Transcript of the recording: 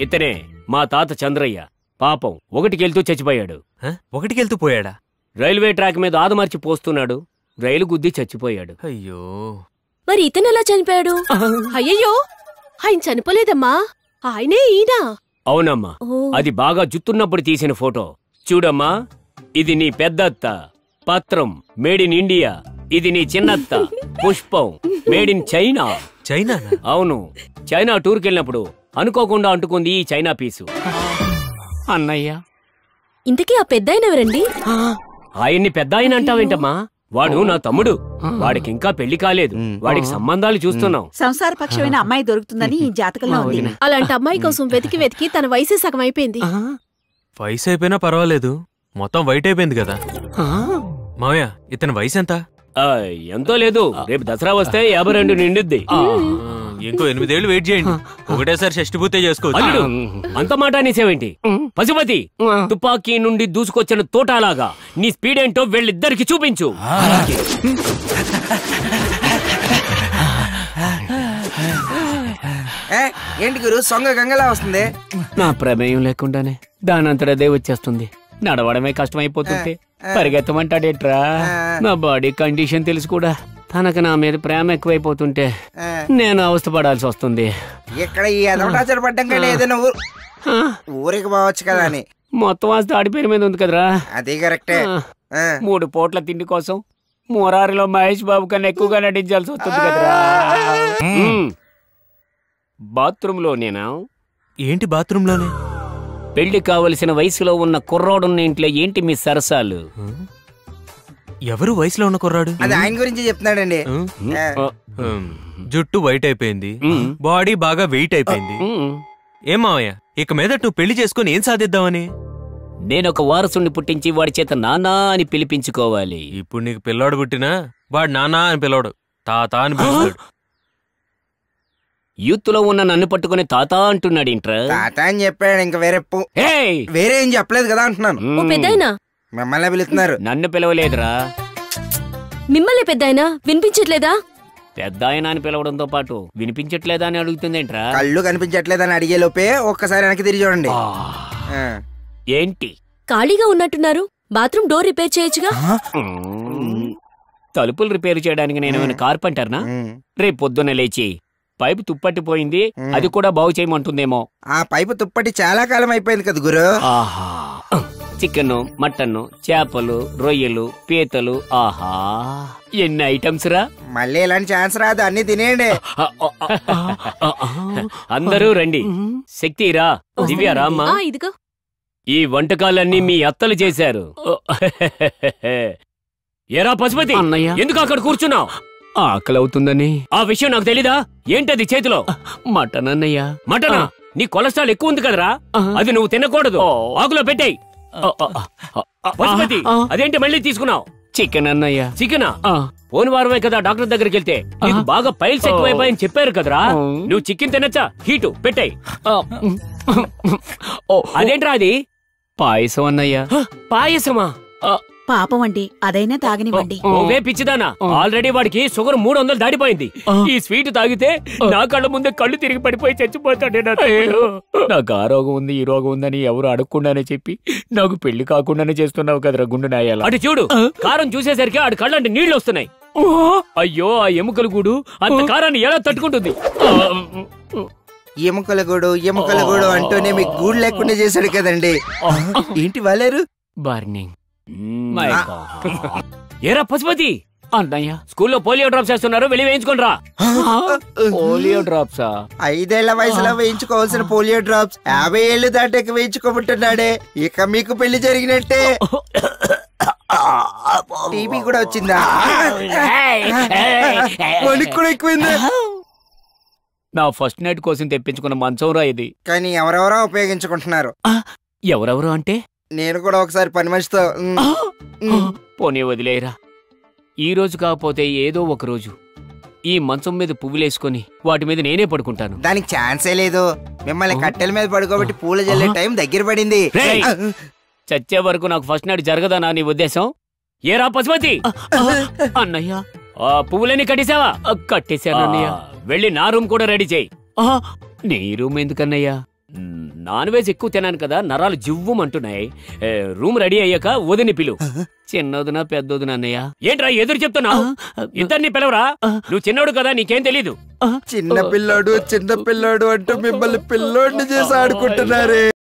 ఇతనే మా తాత చంద్రయ్య పాపం ఒకటికెళ్తూ చచ్చిపోయాడు హ? ఒకటికెళ్తూ పోయాడా రైల్వే ట్రాక్ మీద ఆదమర్చి పోస్తున్నాడు రైలు గుద్ది చచ్చిపోయాడు అయ్యో మరి ఇతను ఎలా చనిపోయాడు అయ్యయ్యో ఆయన చనిపోలేదమ్మా ఆయనే ఈయన అవునమ్మా ఓ. అది బాగా జుత్తున్నప్పుడు తీసిన ఫోటో చూడమ్మా ఇది నీ పెద్దత్త పత్రం మేడ్ ఇన్ ఇండియా ఇది నీ చిన్నత్త పుష్పం మేడ్ ఇన్ చైనా చైనానా అవును చైనా టూర్కి వెళ్ళినప్పుడు అనుకోకుండా అంటుకుంది ఈ చైనా పీసు అన్నయ్య ఇంతకీ ఆ పెద్ద ఎవరండి ఆయన్ని పెద్ద ఆయన అంటావేంటమ్మా వాడు నా తమ్ముడు వాడికి ఇంకా పెళ్లి కాలేదు వాడికి సంబంధాలు చూస్తున్నాం సంసారపక్షమైన అమ్మాయి దొరుకుతుందని ఈ జాతకంలో ఉంది అలాంటి అమ్మాయి కోసం వెతికి వెతికి తన వయసే సగం అయిపోయింది వయసు అయిపోయినా పర్వాలేదు మొత్తం వైట్ అయిపోయింది కదా మావయ్య ఇతని వయసు ఎంత ఆ, ఎంతో లేదు రేపు దసరా వస్తే యాభై రెండు నిండుద్ది ఆ, ఇంకో ఎనిమిదేళ్లు వెయిట్ చేయండి ఒకటేసారి షష్టి పూర్తి చేసుకోవచ్చు అల్లుడు అంత మాట అనేసేవేంటి పశుపతి తుపాకీ నుండి దూసుకొచ్చిన తోటాలాగా నీ స్పీడ్ ఏంటో వీళ్ళిద్దరికి చూపించు ఏ, ఏంటి గురు సొంగ గంగలా వస్తుంది నా ప్రమేయం లేకుండానే దానంతటదే వచ్చేస్తుంది నడవడమే కష్టమైపోతుంటే పరిగెత్తమంటాడేట్రా నా బాడీ కండిషన్ తెలుసు కూడా తనకు నా మీద ప్రేమ ఎక్కువైపోతుంటే ఆ, నేను అవస్థపడాల్సి వస్తుంది ఇక్కడ ఈ ఎదవటాచర పడ్డం కంటే ఏదైనా ఊరు ఊరికి పోవచ్చు కదా అని మొత్తం ఆస్తి ఆడి పేరు మీద ఉంది కదరా అది కరెక్టే ఆ, మూడు పూట్ల తిండి కోసం మురారిలో మహేష్ బాబు కన్నా ఎక్కువగా నటించాల్సి వస్తుంది కదరా బాత్రూమ్ లో నేనా ఏంటి బాత్రూమ్ లోనే పెళ్లి కావలసిన వయసులో ఉన్న కుర్రోడున్న ఇంట్లో ఏంటి మీ సరసాలు ఎవరు వయసులో ఉన్న కుర్రాడు అది ఆయన గురించి చెప్తున్నాడండి ఆ, ఆ, ఉమ్, జుట్టు వైట్ అయిపోయింది ఉమ్. బాడీ బాగా వెయిట్ అయిపోయింది ఉమ్. ఏం మావయ్య ఇక మీద నువ్వు పెళ్లి చేసుకుని ఏం సాధిద్దామని నేను ఒక వారసుని పుట్టించి వాడి చేత నానా అని పిలిపించుకోవాలి ఇప్పుడు నీకు పిల్లోడు పుట్టినా వాడు నానా అని పిలవడు తాత అని పిలుస్తాడు యూత్ లో ఉన్న నన్ను పట్టుకుని తాత అంటున్నాడు ఇంట్రా తాత అని చెప్పాడు ఇంకా వేరే పు- ఏయ్! వేరే ఏం చెప్పలేదు కదా అంటున్నాను ఓ పెద్దాయనా మిమ్మల్ని పిలుస్తున్నారు నన్ను పిలవలేదురా మిమ్మల్ని పెద్దాయనా వినిపించట్లేదా పెద్ద ఆయన అని పిలవడంతో పాటు వినిపించట్లేదా అని అడుగుతుందేంట్రా కళ్ళు కనిపించట్లేదని అడిగే లోపే ఒక్కసారి వెనక్కి తిరిగి చూడండి ఆ, ఆ. ఏంటి ఖాళీగా ఉన్నట్టున్నారు బాత్రూమ్ డోర్ రిపేర్ చేయొచ్చుగా ఉమ్. తలుపులు రిపేర్ చేయడానికి నేను ఏమైనా కార్పెంటర్నా ఉమ్. రేపు పొద్దున్న లేచి పైపు తుప్పట్టిపోయింది అది కూడా బాగు చేయమంటుందేమో ఆ పైపు తుప్పటి చాలా కాలం అయిపోయింది కదా గురు ఆహా చికెన్ మటన్ చేపలు రొయ్యలు పీతలు ఆహా ఎన్ని ఐటమ్స్ రా మళ్ళీ ఇలాంటి ఛాన్స్ రాదు అన్ని తినేయండి అందరూ రండి శక్తి రా దివ్య రామ్మా ఆ ఇదిగో ఈ వంటకాలన్నీ మీ అత్తలు చేశారు ఏరా పశుపతి అన్నయ్య. ఎందుకు అక్కడ కూర్చున్నావు ఆకలి అవుతుందని ఆ విషయం నాకు తెలీదా ఏంటది చేతిలో మటన్ అన్నయ్య మటనా నీ కొలెస్ట్రాల్ ఎక్కువ ఉంది కదరా అది నువ్వు తినకూడదు ఆకులో పెట్టేయ్ పశుపతి అదేంటి మళ్ళీ తీసుకున్నావు చికెన్ అన్నయ్య చికెనా ఆ, పోని వారమే కదా డాక్టర్ దగ్గరికి వెళ్తే నీకు బాగా పైల్స్ ఎక్కువైపోయాయని చెప్పారు కదరా ఆ. నువ్వు చికెన్ తినచ్చా హీటు పెట్టాయి ఆ, ఓ, అదేంట్రా అది పాయసం అన్నయ్య హ, పాయసమా పాపం అండి అదైనా తాగనివ్వండి ఓవే పిచ్చిదానా ఆల్రెడీ వాడికి షుగర్ మూడు వందలు దాటిపోయింది ఈ స్వీట్ తాగితే నా కళ్ళ ముందే కళ్ళు తిరిగి పడిపోయి చచ్చిపోతాడే నా తమ్ముడు. నాకు ఆ రోగం ఉంది ఈ రోగం ఉందని ఎవరు అడగకుండానే చెప్పి నాకు పెళ్లి కాకుండానే చేస్తున్నావు కదరా గుండు నాయాల అటు చూడు కారం చూసేసరికి ఆడి కళ్ళంటే నీళ్లు వస్తున్నాయి అయ్యో ఆ ఎముకల గూడు అంత కారాన్ని ఎలా తట్టుకుంటుంది ఎముకల గూడు ఎముకల గూడు అంటూనే మీకు గూడు లేకుండా చేశాడు కదండి ఏంటి వాలేరు బర్నింగ్ మై ఏరా పశుపతి అన్నయ్య స్కూల్లో పోలియో డ్రాప్స్ చేస్తున్నారు వెళ్ళి వేయించుకొని రా పోలియో డ్రాప్సా ఐదేళ్ల వయసులో వేయించుకోవాల్సిన పోలియో డ్రాప్స్ యాభై ఏళ్ళు దాటాక వేయించుకోబుట్టున్నాడే ఇక మీకు పెళ్లి జరిగినట్టే టీబీ కూడా వచ్చిందా వణికి కూడా ఎక్కువైందా నా ఫస్ట్ నైట్ కోసం తెప్పించుకున్న మంచం రా ఇది కానీ ఎవరెవరో ఉపయోగించుకుంటున్నారు ఎవరెవరు అంటే నేను కూడా ఒకసారి పని మనిషితో ఉమ్, ఉమ్, పోనీ వదిలేరా ఈ రోజు కాకపోతే ఏదో ఒక రోజు ఈ మంచం మీద పువ్వులేసుకొని వాటి మీద నేనే పడుకుంటాను దానికి ఛాన్సే లేదు మిమ్మల్ని కట్టెల మీద పడుకోబెట్టి పూల జల్లే టైం దగ్గర పడింది రేయ్! చచ్చే వరకు నాకు ఫస్ట్ నైట్ జరగదనా నీ ఉద్దేశం ఏరా పశుపతి అన్నయ్య ఆ పువ్వులన్నీ కట్టేశావా కట్టేశాను అన్నయ్య ఆ, వెళ్ళి నా రూమ్ కూడా రెడీ చేయి ఆ, నీ రూమ్ ఎందుకన్నయ్య మ్, నాన్ వెజ్ ఎక్కువ తినాను కదా నరాలు జివ్వుమంటున్నాయి ఏ, రూమ్ రెడీ అయ్యాక వదిని పిలు చిన్నదిన పెద్దదిన అన్నయ్య ఏంట్రా ఎదురు చెప్తున్నావు ఇద్దరిని పిలవరా నువ్వు చిన్నోడు కదా నీకేం తెలీదు చిన్న పిల్లోడు చిన్న పిల్లోడు అంటూ మిమ్మల్ని పిల్లోడిని చేసి ఆడుకుంటున్నారే